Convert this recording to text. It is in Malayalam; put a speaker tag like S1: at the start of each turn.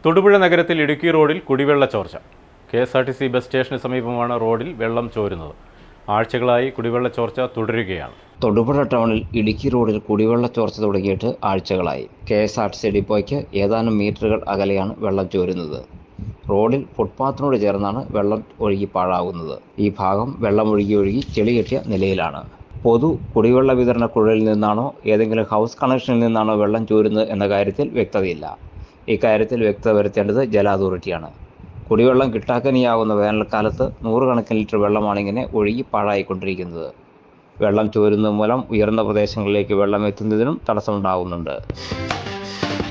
S1: തൊടുപുഴ നഗരത്തിൽ ഇടുക്കി റോഡിൽ കുടിവെള്ള ചോർച്ച K S R T C bus സ്റ്റേഷന് സമീപമാണ് റോഡിൽ വെള്ളം ചോരുന്നത് ആഴ്ചകളായി കുടിവെള്ള ചോർച്ച തുടരുകയാണ്
S2: തൊടുപുഴ ടൗണിൽ ഇടുക്കി റോഡിൽ കുടിവെള്ള ചോർച്ച തുടങ്ങിയിട്ട് ആഴ്ചകളായി K S R T C ഡിപ്പോയ്ക്ക് ഏതാനും മീറ്ററുകൾ അകലെയാണ് വെള്ളം ചോരുന്നത് റോഡിൽ ഫുട്പാത്തിനോട് ചേർന്നാണ് വെള്ളം ഒഴുകി പാഴാകുന്നത് ഈ ഭാഗം വെള്ളം ഒഴുകി ഒഴുകി ചെളി കെട്ടിയ നിലയിലാണ് പൊതു കുടിവെള്ള വിതരണ കുഴലിൽ നിന്നാണോ ഏതെങ്കിലും ഹൗസ് കണക്ഷനിൽ നിന്നാണോ വെള്ളം ചോരുന്നത് എന്ന കാര്യത്തിൽ വ്യക്തതയില്ല ഇക്കാര്യത്തിൽ വ്യക്തത വരുത്തേണ്ടത് ജല അതോറിറ്റിയാണ് കുടിവെള്ളം കിട്ടാക്കനിയാകുന്ന വേനൽക്കാലത്ത് നൂറുകണക്കിന് ലിറ്റർ വെള്ളമാണ് ഇങ്ങനെ ഒഴുകി പാഴായിക്കൊണ്ടിരിക്കുന്നത് വെള്ളം ചോരുന്നത് മൂലം ഉയർന്ന പ്രദേശങ്ങളിലേക്ക് വെള്ളം എത്തുന്നതിനും തടസ്സമുണ്ടാകുന്നുണ്ട്